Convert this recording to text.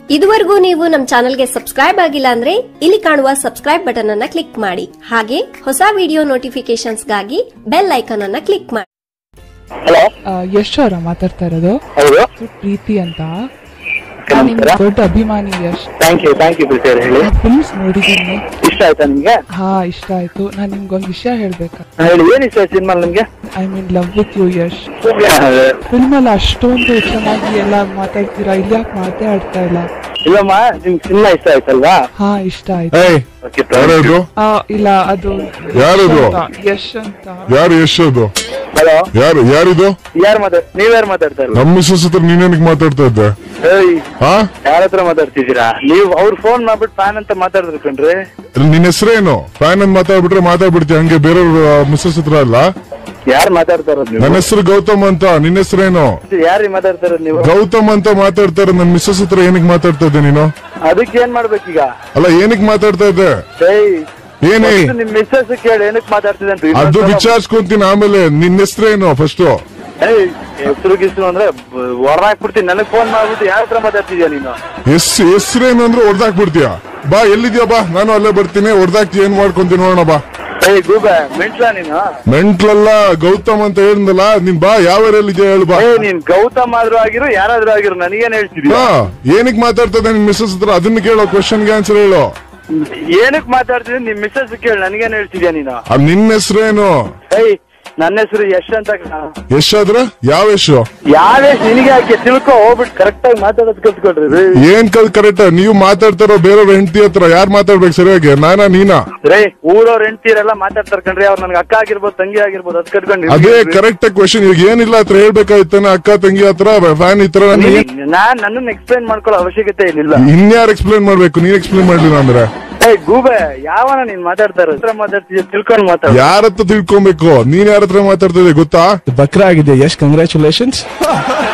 ಇದುವರೆಗೂ ನೀವು ನಮ್ಮ ಚಾನೆಲ್ಗೆ ಸಬ್ಸ್ಕ್ರೈಬ್ ಆಗಿಲ್ಲ ಅಂದ್ರೆ ಇಲ್ಲಿ ಕಾಣುವ ಸಬ್ಸ್ಕ್ರೈಬ್ ಬಟನ್ ಅನ್ನ ಕ್ಲಿಕ್ ಮಾಡಿ ಹಾಗೆ ಹೊಸ ವಿಡಿಯೋ ನೋಟಿಫಿಕೇಶನ್ಸ್ಗಾಗಿ ಬೆಲ್ ಐಕಾನ್ ಅನ್ನ ಕ್ಲಿಕ್ ಮಾಡಿ ಹಲೋ ಆ, ಯಶ್ ಅವರ ಮಾತಾಡ್ತಾ ಇರೋದು ಹೌದು ಹೆಸ್ರು ಪ್ರೀತಿ ಅಂತ ನಾನ್ ನಿಮ್ ನಮಸ್ಕಾರ ದೊಡ್ಡ ಅಭಿಮಾನಿ Yash thank you thank you ಪ್ರೀತಿ ಹೇಳಿ ಫಿಲ್ಮ್ಸ್ ನೋಡಿದೀನಿ ಇಷ್ಟ ಆಯ್ತಾ ನಿಮ್ಗೆ ಹಾ ಇಷ್ಟ ಆಯ್ತು ನಾನ್ ನಿಮ್ಗೊಂದ್ ವಿಷಯ ಹೇಳ್ಬೇಕಾ ಹಾ, ಹೇಳಿ ಏನ್ ಇಷ್ಟ ಆಯ್ತು ಸಿನಿಮಾ ನಿಮ್ಗೆ I mean love with you Yash film ಅಲ್ಲಿ ಅಷ್ಟೊಂದು ಚೆನ್ನಾಗಿ ಎಲ್ಲ ಮಾತಾಡ್ತೀರಾ ಇಲ್ಲಿ ಯಾಕೆ ಮಾತೇ ಆಡ್ತಾ ಇಲ್ಲ ಇಲ್ಲಮ್ಮ ನಿಮ್ಗೆ ಸಿನಿಮಾ ಇಷ್ಟ ಆಯ್ತಲ್ವಾ ಹಾ ಇಷ್ಟ ಆಯ್ತು ಏಯ್ ಓಕೆ ಯಾರದು ಆ, ಇಲ್ಲ ಅದು ಯಾರದು? ಯಶ್ ಅಂತ, ಯಶ್ ಅಂತ ಯಾರು ಯಶೋದು ಹಲೋ ಯಾರು ಯಾರಿದು ಯಾರು ಮಾತಾಡ್ ನೀವ್ಯಾರು ಮಾತಾಡ್ತಾ ಇಲ್ಲ ನಮ್ಮ ಮಿಸ್ಸಸ್ ಹತ್ರ ನೀನೇನಕ್ ಮಾತಾಡ್ತಾ ಇದ್ದೆ ಏಯ್ ಹಾ ಯಾರ ಹತ್ರ ಮಾತಾಡ್ತಿದ್ದೀರಾ ನೀವು ಅವ್ರ ಫೋನ್ ಮಾಡ್ಬಿಟ್ಟು ಫ್ಯಾನ್ ಅಂತ ಮಾತಾಡಿದ್ರು ಕಣ್ರಿ ನಿನ್ನ ಹೆಸರೇನು ಫ್ಯಾನ್ ಅಂತ ಮಾತಾಡ್ಬಿಟ್ರೆ ಮಾತಾಡ್ಬಿಡ್ತೀಯ ಹಂಗೆ ಬೇರೆಯವ್ರ ಮಿಸ್ಸಸ್ ಹತ್ರ ಅಲ್ಲ ಯಾರು ಮಾತಾಡ್ತಾ ಇರೋದು ನನ್ನ ನೀವು ಹೆಸರು ಗೌತಮ್ ಅಂತ ನಿನ್ನ ಹೆಸರೇನು ಯಾರಿಗೆ ಮಾತಾಡ್ತಾ ಇರೋದು ನೀವು ಗೌತಮ್ ಅಂತ ಮಾತಾಡ್ತಾರೆ ನನ್ನ ಮಿಸ್ಸಸ್ ಹತ್ರ ಏನಕ್ ಮಾತಾಡ್ತಾ ಇದ್ದೆ ನೀನು ಅದಕ್ಕೆ ಏನ್ ಮಾಡ್ಬೇಕೀಗ ಅಲ್ಲ ಏನಕ್ ಮಾತಾಡ್ತಾ ಇದ್ದೆ ಏಯ್ ಏನೇ first ನಿಮ್ ಮಿಸ್ಸಸ್ ಕೇಳಿ ಏನಕ್ ಮಾತಾಡ್ತಿದ್ದಂತ ಅದು ವಿಚಾರಿಸ್ಕೊಂತೀನಿ ಆಮೇಲೆ ನಿನ್ನ ಹೆಸರೇನು ಫಸ್ಟ್ ಏಯ್ ಹೆಸರು ಗಿಸ್ರು ಅಂದ್ರೆ ಹೊರ ಹಾಕ್ಬಿಡ್ತೀನಿ ನನಗ್ ಫೋನ್ ಮಾಡ್ಬಿಟ್ಟು ಯಾರ ಹತ್ರ ಮಾತಾಡ್ತಿದ್ಯಾ ನೀನು ಎಸ್ ಹೆಸರೇನು ಅಂದ್ರೆ ಹೊಡ್ದಾಕ್ಬಿಡ್ತೀಯ ಬಾ ಎಲ್ಲಿದ್ಯಾ ಬಾ ನಾನು ಅಲ್ಲೇ ಬರ್ತೀನಿ ಹೊಡ್ದಾಕ್ತಿ ಏನ್ ಮಾಡ್ಕೊಂತೀನಿ ನೋಡೋಣ ಬಾ ಏಯ್ ಗೂಬ ಮೆಂಟ್ಲಾ ನೀನು ಮೆಂಟ್ಲಲ್ಲ ಗೌತಮ್ ಅಂತ ಹೇಳಿದ್ನಲ್ಲ ನೀನ್ ಬಾ ಯಾವ ಇದೆಯಾ ಹೇಳು ಬಾ ಏ ನೀನ್ ಗೌತಮ್ ಆದ್ರೂ ಆಗಿರು ಯಾರಾದ್ರೂ ಆಗಿರು ನನಗೇನ್ ಹೇಳ್ತಿದ್ಯಾ ಹಾ ಏನಕ್ ಮಾತಾಡ್ತದೆ ನಿನ್ ಮಿಸ್ಸಸ್ ಹತ್ರ ಅದನ್ನ ಕೇಳೋ ಕ್ವಶನ್ಗೆ ಆನ್ಸರ್ ಹೇಳು ಏನಕ್ ಮಾತಾಡ್ತಿದ್ಯ ನಿಮ್ ಮಿಸ್ಸಸ್ ಕೇಳಿ ನನಗೇನ್ ಹೇಳ್ತಿದ್ಯಾ ನೀನು ಅದ್ ನಿನ್ನ ಹೆಸರೇನು ಏಯ್ ನನ್ನ ಹೆಸರು ಯಶ್ ಅಂತ ಕಣ. ಯಶಾದ್ರ ಯಾವ ಯಶು ಯಾವ ಯಶ್ ನಿನಗೆ ಹಾಕಿ ತಿಳ್ಕೊ ಹೋಗ್ಬಿಟ್ಟು ಕರೆಕ್ಟ್ ಆಗಿ ಮಾತಾಡೋದ್ ಕಲ್ತ್ಕೊಡ್ರಿ ಏನ್ ಕಲ್ ಕರೆಕ್ಟ್ ನೀವು ಮಾತಾಡ್ತಾರೋ ಬೇರೆಯವ್ರ ಹೆಂಡತಿ ಹತ್ರ ಯಾರ್ ಮಾತಾಡ್ಬೇಕು ಸರಿಯಾಗಿ ನಾನಾ ನೀನಾ ರೇ ಊರವ್ರ ಹೆಂಡ್ತೀರೆಲ್ಲ ಮಾತಾಡ್ತಾರ ಕಣ್ರಿ ಅವ್ರು ನನ್ಗೆ ಅಕ್ಕ ಆಗಿರ್ಬೋದು ತಂಗಿ ಆಗಿರ್ಬೋದು ಅದ್ ಕಟ್ಕೊಂಡು ಅದೇ ಕರೆಕ್ಟ್ ಕ್ವಶನ್ ಈಗ ಏನಿಲ್ಲ ಹತ್ರ ಹೇಳ್ಬೇಕಾಯ್ತಾನೆ ಅಕ್ಕ ತಂಗಿ ಹತ್ರ ಫ್ಯಾನ್ ಈ ತರ ನಾನ್ ನನ್ನನ್ನ ಎಕ್ಸ್ಪ್ಲೈನ್ ಮಾಡ್ಕೊಳ್ಳೋ ಅವಶ್ಯಕತೆ ಏನಿಲ್ಲ ಇನ್ಯಾರು ಎಕ್ಸ್ಪ್ಲೇನ್ ಮಾಡ್ಬೇಕು ನೀನ್ ಎಕ್ಸ್ಪ್ಲೇನ್ ಮಾಡ್ಲಿಲ್ಲ ಅಂದ್ರೆ ಏಯ್ ಗೂಬೆ ಯಾವನ ನೀನ್ ಮಾತಾಡ್ತಾ ಇರೋದು ಹತ್ರ ಮಾತಾಡ್ತಿದ್ಯ ತಿಳ್ಕೊಂಡು ಮಾತಾಡ ಯಾರ ಹತ್ರ ತಿಳ್ಕೊಬೇಕು ನೀನ್ ಯಾರ ಹತ್ರ ಮಾತಾಡ್ತಿದ್ದೆ ಗೊತ್ತಾ ಬಕ್ರ ಆಗಿದೆ ಯಶ್ ಕಂಗ್ರ್ಯಾಚುಲೇಷನ್ಸ್